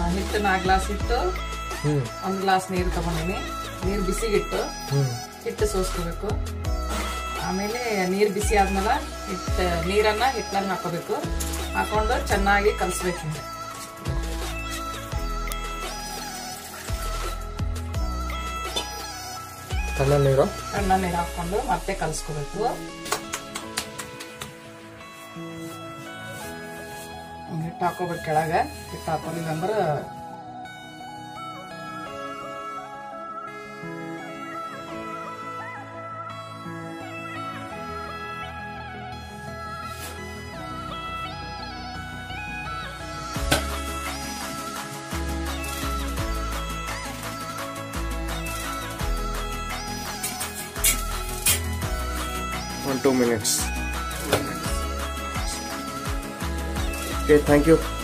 ಹಿಟ್ಟು ನಾಲ್ಕು ಗ್ಲಾಸ್ ಹಿಟ್ಟು ಹ್ಮ್ ಒಂದು ಗ್ಲಾಸ್ ನೀರು ತಗೊಂಡಿನಿ ನೀರು ಬಿಸಿಗಿಟ್ಟು ಹ್ಮ್ ಹಿಟ್ಟು ಸೋಸ್ಕೋಬೇಕು ಆಮೇಲೆ ನೀರು ಬಿಸಿ ಆದ್ಮೇಲೆ ಹಿಟ್ಟು ನೀರನ್ನ ಹಿಟ್ಟಲ್ಲಿ ಹಾಕೋಬೇಕು ಹಾಕೊಂಡು ಚೆನ್ನಾಗಿ ಕಲಿಸ್ಬೇಕು ಹಿಂಗೆ ತಣ್ಣ ನೀರು ಸಣ್ಣ ನೀರು ಹಾಕೊಂಡು ಮತ್ತೆ ಕಲಿಸ್ಕೋಬೇಕು ಹಿಟ್ಟು ಹಾಕೋಬೇಕು ಕೆಳಗೆ ಹಿಟ್ಟು ಹಾಕೋಲಿಲ್ಲ ಅಂದ್ರೆ one two minutes okay thank you